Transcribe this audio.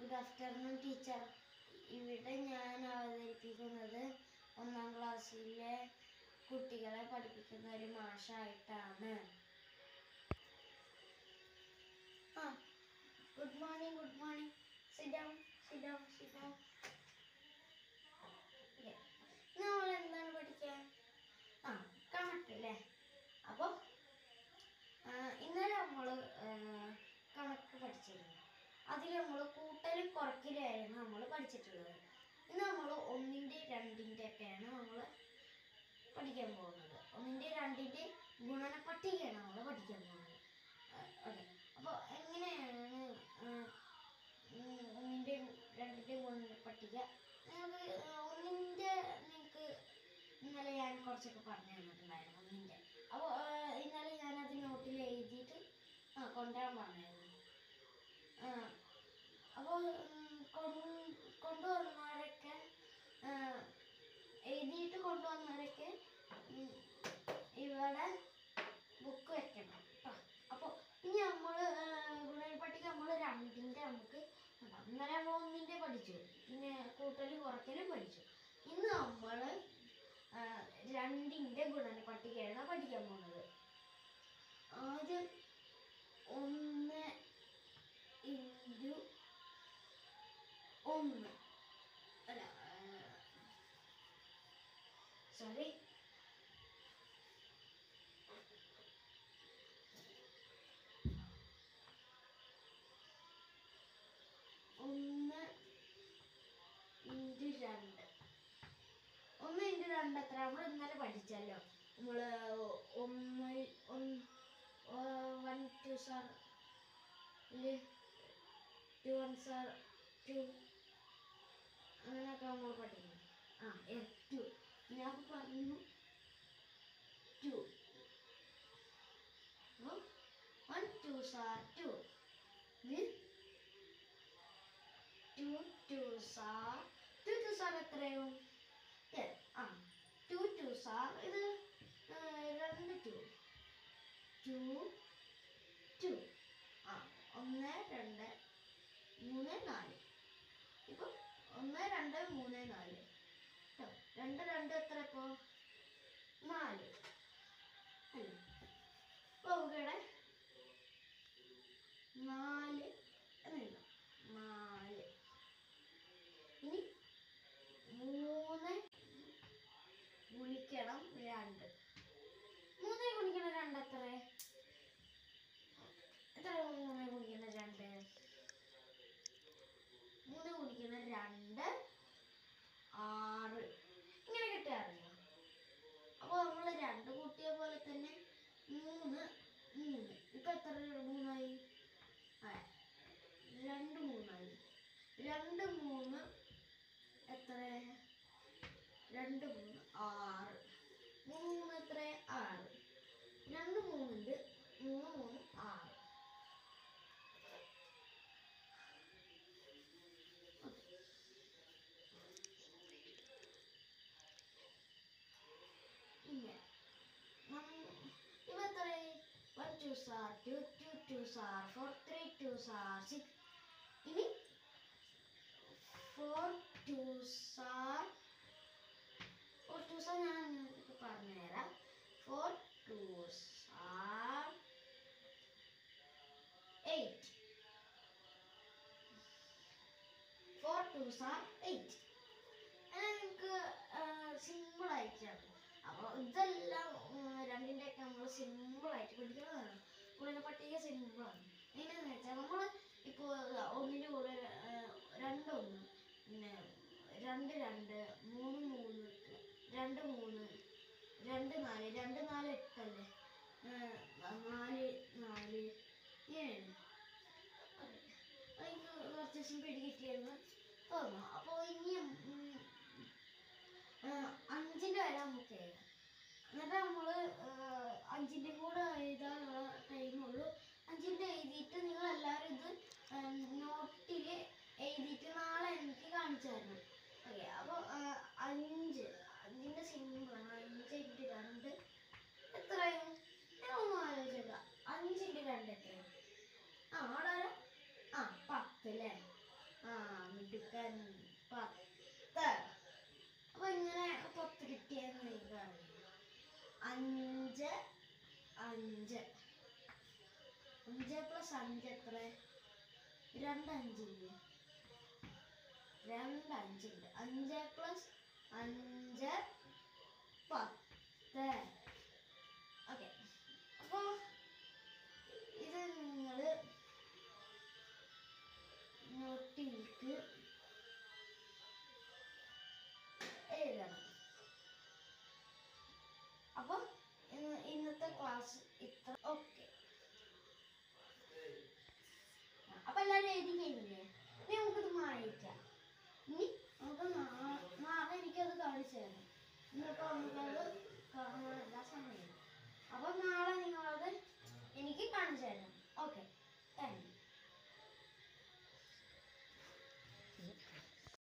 Good afternoon teacher ഇവിടെ ഞാൻ അവതരിപ്പിക്കുന്നത് ഒന്നാം ക്ലാസ്സിലെ കുട്ടികളെ പഠിപ്പിക്കുന്ന ഒരു മാഷായിട്ടാണ് ആ good morning good morning sit down sit down sit down നമ്മൾ എന്താണ് പഠിക്കാൻ ആ കണക്കല്ലേ അപ്പോൾ ഇന്നലെ നമ്മൾ കണക്ക് പഠിച്ചിരുന്നു അതിൽ നമ്മൾ കൂട്ടലും കുറയ്ക്കലായിരുന്നു നമ്മൾ പഠിച്ചിട്ടുള്ളത് ഇന്ന് നമ്മൾ ഒന്നിൻ്റെ രണ്ടിൻ്റെ ഒക്കെയാണ് നമ്മൾ പഠിക്കാൻ പോകുന്നത് ഒന്നിൻ്റെ രണ്ടിൻ്റെ ഗുണന പട്ടികയാണ് നമ്മൾ പഠിക്കാൻ പോകുന്നത് ഓക്കെ അപ്പോൾ എങ്ങനെയാണ് ആ, ഉം, ഒന്നിൻ്റെ രണ്ടിൻ്റെ ഗുണന പട്ടിക നിങ്ങൾക്ക് ഒന്നിൻ്റെ നിങ്ങൾക്ക് ഇന്നലെ ഞാൻ കുറച്ചൊക്കെ പറഞ്ഞു തന്നിട്ടുണ്ടായിരുന്നു ഒന്നിൻ്റെ അപ്പോൾ ഇന്നലെ ഞാനത് നോട്ടിൽ എഴുതിയിട്ട് ആ കൊണ്ടുവരാൻ പറഞ്ഞായിരുന്നു ആ അപ്പോൾ കൊണ്ടുവന്നവരൊക്കെ ആ, എഴുതിയിട്ട് കൊണ്ടുവന്നവരൊക്കെ ഉം, ഇവിടെ ബുക്ക് വെക്കണം കേട്ടോ അപ്പോൾ ഇനി നമ്മൾ ഗുണപട്ടിക നമ്മൾ രണ്ടിൻ്റെ നമുക്ക് ഉണ്ടാവും. ഇന്നലെ നമ്മൾ ഒന്നിൻ്റെ പഠിച്ചു പിന്നെ കൂട്ടലും കുറയ്ക്കലും പഠിച്ചു ഇന്ന് നമ്മൾ രണ്ടിൻ്റെ ഗുണന പട്ടികയാണ് പഠിക്കാൻ പോകുന്നത് ആദ്യം ഒന്ന് ഇൻറ്റു ഒന്ന് അല്ല സോറി ഒന്ന് ഇൻറ്റു രണ്ട് ഒന്ന് ഇൻറ്റു രണ്ട് എത്ര നമ്മൾ ഇന്നലെ പഠിച്ചല്ലോ നമ്മൾ ഒന്ന് one two sir two one sir two അങ്ങനെയൊക്കെ നമ്മൾ പഠിക്കുന്നു ആ ടു ഞാൻ പറഞ്ഞു two one two sir two two two sir two two sir എത്രയും ആ ടു ടു സാർ ഇത് ആ, രണ്ട് ടു ടു ടു ആ ഒന്ന് രണ്ട് മൂന്ന് നാല് ഇപ്പം ഒന്ന് രണ്ട് മൂന്ന് നാല് കേട്ടോ രണ്ട് രണ്ട് എത്ര ഇപ്പോൾ നാല് അല്ലേ അപ്പോൾ നമുക്കിവിടെ നാല് എന്നെഴുതാം നാല് ഇനി മൂന്ന് ഗുണിക്കണം രണ്ട് മൂന്ന് ഗുണിക്കണം രണ്ട് എത്ര എത്ര മൂന്ന് ഗുണിക്കണം രണ്ട് മൂന്ന് ഗുണിക്കണം രണ്ട് ആറ് ഇങ്ങനെ കിട്ടാറില്ല അപ്പോൾ നമ്മൾ രണ്ട് കൂട്ടിയ പോലെ തന്നെ മൂന്ന് മൂന്ന് ഇപ്പം എത്ര മൂന്നായി ആ, രണ്ട് മൂന്നായി രണ്ട് മൂന്ന് എത്ര രണ്ട് മൂന്ന് ആറ് മൂന്ന് മൂന്ന് എത്ര ആറ് രണ്ട് മൂന്നുണ്ട് മൂന്ന് മൂന്ന് ആറ് ഇങ്ങനെ ഇവ എത്ര one two sir two two two sir four three two sir six ഇനി four two sir four two sir ഞാൻ നിങ്ങൾക്ക് പറഞ്ഞുതരാം four two sir eight four two sir eight അങ്ങനെ നിങ്ങൾക്ക് സിമ്പിൾ ആയിട്ടാണ് അപ്പോൾ ഇതെല്ലാം രണ്ടിൻ്റെ ഒക്കെ നമ്മൾ സിമ്പിളായിട്ട് പഠിക്കുന്നതാണ് ഗുണന പട്ടിക സിമ്പിളാണ് എങ്ങനെയാണെന്ന് വെച്ചാൽ നമ്മൾ ഇപ്പോൾ ഒന്നിൻ്റെ കൂടെ ആ, രണ്ടൊന്ന് പിന്നെ രണ്ട് രണ്ട് മൂന്ന് മൂന്ന് രണ്ട് മൂന്ന് രണ്ട് നാല് രണ്ട് നാല് എട്ടല്ലേ ആ, നാല് നാല് ഏഴ് എനിക്ക് കുറച്ച് ദിവസം പിടികിട്ടിയെന്ന് തോന്നുന്നു അപ്പോൾ ഇനിയും ഉം, ആ, അഞ്ചിൻ്റെ വരെ നമുക്ക് എഴുതാം എന്നിട്ട് നമ്മൾ അഞ്ചിൻ്റെ കൂടെ എഴുതാനുള്ള ടൈമുള്ളൂ അഞ്ചിൻ്റെ എഴുതിയിട്ട് നിങ്ങൾ എല്ലാവരും ഇത് നോട്ടിൽ എഴുതിയിട്ട് നാളെ എനിക്ക് കാണിച്ചു തരണം ഓക്കെ അപ്പോൾ അഞ്ച് അഞ്ചിൻ്റെ സിമ്പിളാണ് അഞ്ച് ഇൻറ്റു രണ്ട് എത്രയും ഞാൻ ഒന്ന് ആലോചിച്ചേക്കാം അഞ്ചിൻ്റെ രണ്ട് എത്രയും ആ അവിടെ വരാം. ആ പത്ത് അല്ലേ ആ മിടുക്കൻ പത്ത് അപ്പൊ ഇങ്ങനെ പത്ത് കിട്ടിയെന്ന് നിങ്ങൾക്ക് അറിയാം അഞ്ച് അഞ്ച് അഞ്ച് പ്ലസ് അഞ്ച് എത്ര രണ്ട് അഞ്ചില്ലേ രണ്ട് അഞ്ചുണ്ട് അഞ്ച് പ്ലസ് അഞ്ച് പത്ത് ഓക്കെ അപ്പോൾ ഇത് നിങ്ങൾ നോട്ടിലേക്ക് എഴുതണം അപ്പം ഇന്ന് ഇന്നത്തെ ക്ലാസ് ഇത്ര ഓക്കെ അപ്പൊ എല്ലാവരും എഴുതി കഴിഞ്ഞില്ലേ ഇനി നമുക്കിത് മായിക്കാം ഇനി നമുക്ക് നാ- നാളെ എനിക്കത് കാണിച്ചു തരണം ഇന്നിപ്പോ നമുക്കത് കാണാനുള്ള സമയം അപ്പൊ നാളെ നിങ്ങളത് എനിക്ക് കാണിച്ചു തരണം